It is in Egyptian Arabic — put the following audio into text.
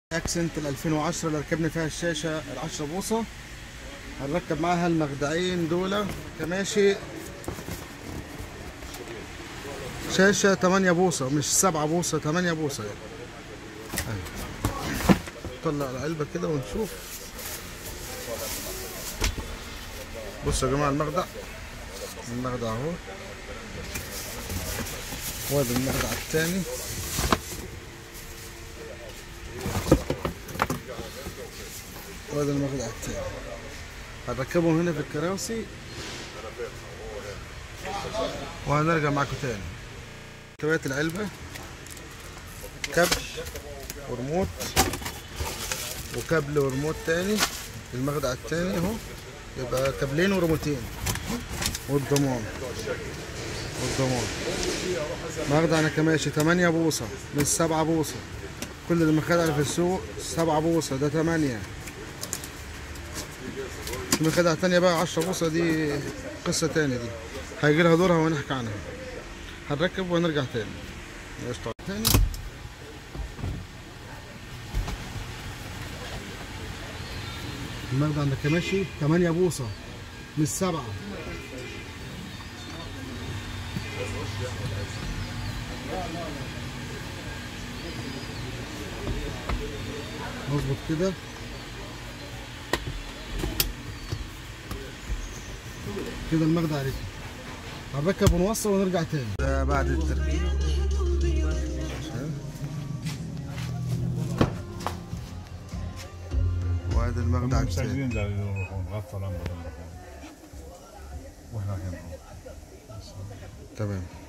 اكسنت ال 2010 اللي ركبنا فيها الشاشه ال 10 بوصه هنركب معاها المخدعين دول كماشي شاشه 8 بوصه مش 7 بوصه 8 بوصه يعني أهي. نطلع العلبه كده ونشوف بصوا يا جماعه المخدع المخدع اهو وادي المخدع التاني وادي المخدع التاني هنركبهم هنا في الكراسي وهنرجع معاكم تاني كويت العلبة كبل ورموت وكبل ورموت تاني المخدع التاني اهو يبقى كابلين وريموتين والضمان والضمان مخدع انا كماشي 8 بوصة مش 7 بوصة كل المخادع اللي في السوق 7 بوصة ده 8 مخدع تانية بقى 10 بوصة دي قصة تانية دي هيجي لها دورها ونحكي عنها هنركب ونرجع تاني قشطة تاني المخدع عندك ماشي 8 بوصة مش 7 نظبط كده كده المخدع ركب هنركب ونوصل ونرجع تاني ده بعد التركيب عشان. وادي المخدع هم التاني مسجلين ده يروحون غطوا الامر واحنا هنا تمام